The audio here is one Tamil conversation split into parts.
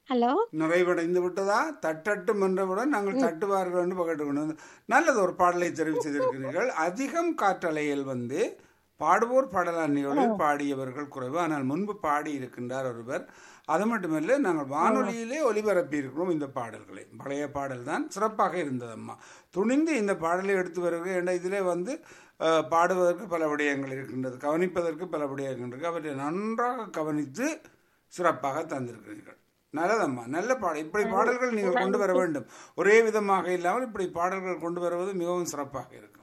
ஹலோ நிறைவடைந்து விட்டதா தட்டட்டும் என்றவுடன் நாங்கள் தட்டுவார்கள் என்று பகட்டு கொண்டு வந்து நல்லது ஒரு பாடலை தெரிவித்திருக்கிறீர்கள் அதிகம் காற்றலையில் வந்து பாடுவோர் பாடலாண்டிகளில் பாடியவர்கள் குறைவு ஆனால் முன்பு பாடி இருக்கின்றார் ஒருவர் அது மட்டுமல்ல நாங்கள் வானொலியிலே ஒலிபரப்பி இருக்கிறோம் இந்த பாடல்களை பழைய பாடல் தான் சிறப்பாக இருந்தது அம்மா துணிந்து இந்த பாடலை எடுத்து வருகிற என்ற இதிலே வந்து அஹ், பாடுவதற்கு பல விடயங்கள் இருக்கின்றது கவனிப்பதற்கு பல விடயங்கள் இருக்கு அவற்றை நன்றாக கவனித்து சிறப்பாக தந்திருக்கிறீர்கள் நல்லதம்மா நல்ல பாடல் இப்படி பாடல்கள் நீங்கள் கொண்டு வர வேண்டும் ஒரே விதமாக இல்லாமல் இப்படி பாடல்கள் கொண்டு வருவது மிகவும் சிறப்பாக இருக்கும்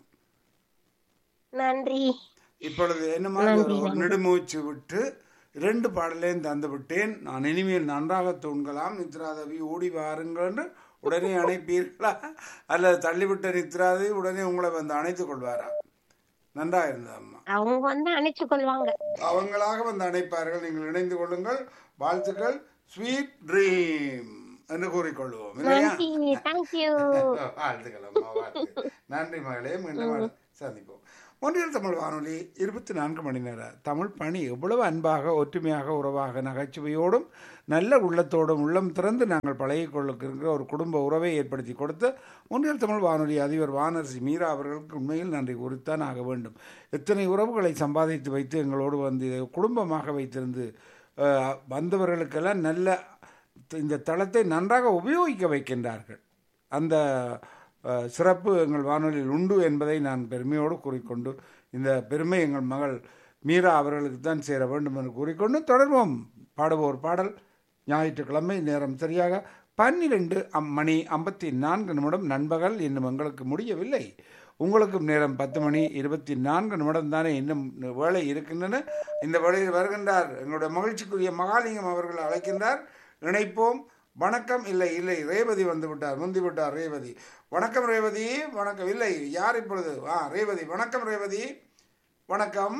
நன்றி இப்பொழுது என்னமா ஒரு நெடுமூச்சு விட்டு இரண்டு பாடலையும் தந்து விட்டேன் நான் இனிமேல் நன்றாக தூண்கலாம் நித்ராதவி ஓடி வாருங்கள் என்று உடனே அணைப்பீர்களா அல்லது தள்ளிவிட்ட நித்ராதவி உடனே உங்களை வந்து அணைத்துக் கொள்வாரா நன்றா இருந்தது அம்மா அவங்க வந்து அணைச்சு கொள்வாங்க அவங்களாக வந்து அணைப்பார்கள் நீங்கள் இணைந்து கொள்ளுங்கள் வாழ்த்துக்கள் ஸ்வீட் ட்ரீம் என்று கூறிக்கொள்வோம் இல்லையா நன்றி தேங்க்யூ வாழ்த்துக்கள் அம்மா வாழ்த்துக்கள் நன்றி மகளே மீண்டும் சந்திப்போம் ஒன்றியல் தமிழ் வானொலி இருபத்தி நான்கு மணி நேர தமிழ் பணி எவ்வளவு அன்பாக ஒற்றுமையாக உறவாக நகைச்சுவையோடும் நல்ல உள்ளத்தோடும் உள்ளம் திறந்து நாங்கள் பழகிக் கொள்ளுகிற ஒரு குடும்ப உறவை ஏற்படுத்தி கொடுத்த ஒன்றியல் தமிழ் வானொலி அதிபர் வானரசி மீரா அவர்களுக்கு உண்மையில் நன்றி குறித்தான் ஆக வேண்டும் எத்தனை உறவுகளை சம்பாதித்து வைத்து எங்களோடு வந்து இதை குடும்பமாக வைத்திருந்து அஹ், வந்தவர்களுக்கெல்லாம் நல்ல இந்த தளத்தை நன்றாக உபயோகிக்க வைக்கின்றார்கள் அந்த அஹ், சிறப்பு எங்கள் வானொலியில் உண்டு என்பதை நான் பெருமையோடு கூறிக்கொண்டு இந்த பெருமை எங்கள் மகள் மீரா அவர்களுக்கு தான் சேர வேண்டும் என்று கூறிக்கொண்டு தொடர்வோம் பாடுவோர் பாடல் ஞாயிற்றுக்கிழமை நேரம் சரியாக பன்னிரெண்டு அம் மணி ஐம்பத்தி நான்கு நிமிடம் நண்பகல் இன்னும் எங்களுக்கு முடியவில்லை உங்களுக்கும் நேரம் பத்து மணி இருபத்தி நான்கு நிமிடம் தானே இன்னும் வேலை இருக்கின்றன இந்த வேளையில் வருகின்றார் எங்களுடைய மகிழ்ச்சிக்குரிய மகாலிங்கம் அவர்கள் அழைக்கின்றார் இணைப்போம் வணக்கம் இல்லை இல்லை ரேவதி வந்து விட்டார் முந்தி விட்டார் ரேவதி வணக்கம் ரேவதி வணக்கம் இல்லை யார் இப்பொழுது ஆ ரேவதி வணக்கம் ரேவதி வணக்கம்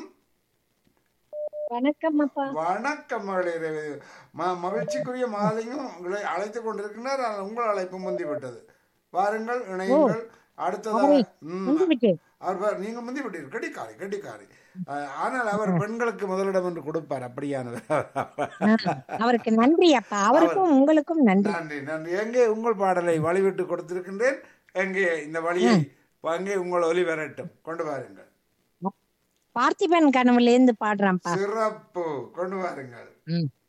வணக்கம் அப்பா வணக்கம் மகளே ரேவதி ம- மகிழ்ச்சிக்குரிய மாலையும் உங்களை அழைத்துக் கொண்டிருக்கின்றார் ஆனால் உங்கள் அழைப்பு முந்தி விட்டது வாருங்கள் இணையுங்கள் அடுத்ததாக ம், வந்துவிட்டு அவர் பார், நீங்க முந்தி விட்டீர்கள் கெட்டிக்காரி கெட்டிக்காரி அஹ், ஆனால் அவர் பெண்களுக்கு முதலிடம் என்று கொடுப்பார் அப்படியானது அவருக்கு நன்றி அப்பா அவருக்கும் உங்களுக்கும் நன்றி நன்றி நன்றி எங்கே உங்கள் பாடலை வழிவிட்டு கொடுத்திருக்கின்றேன் எங்கே இந்த வழியை அங்கே உங்கள் ஒலி வரட்டும் கொண்டு வாருங்கள் பார்த்திபன் கனவுல இருந்து பாடுறான்ப்பா சிறப்பு கொண்டு வாருங்கள் ம்.